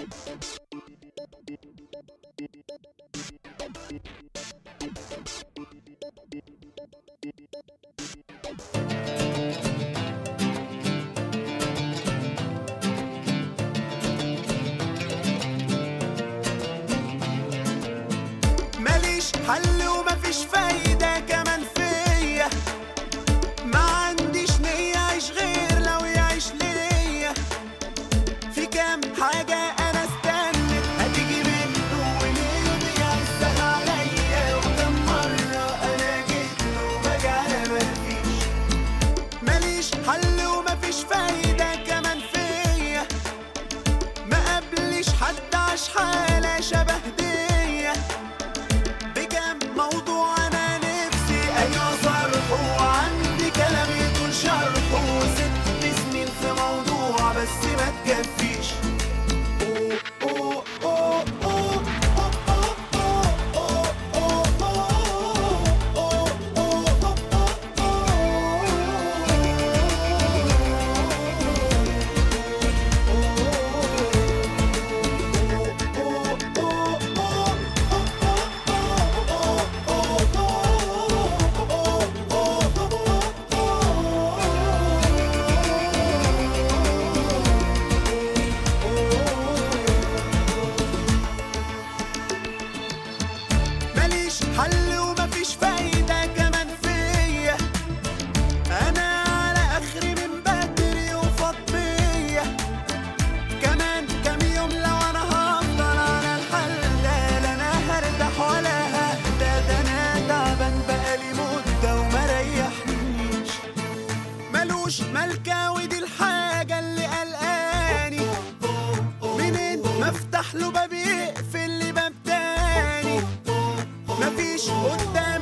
ماليش حل ومفيش فايدة كمان فيا ما عنديش نية أعيش غير لو يعيش ليا في كام حاجة أنا استنت هتيجي منه وليه بيعزق عليا وكم مرة أنا جيت له بجعل مفيش ماليش حل ومفيش فايدة كمان فيا ما قبليش حد عاش حالة شبه ديا بكم موضوع انا نفسي ايوه صرحه وعندي كلام يطول شرحه ست سنين في موضوع بس ما تكفيش أوه، أوه، أوه، أوه، أوه، أوه، أوه، أوه، أوه، أوه، ماليش حل ومفيش فايدة كمان فيا أنا على آخري من بدري وفاض بيا كمان كام يوم لو أنا هفضل على الحال ده لا أنا هرتاح ولا ههدى ده أنا تعبان بقالي مدة وما ريحنيش ملوش ملكة ودي الحاجة اللي قلقاني منين ما افتح له باب يقفل لي باب تاني مفيش قدام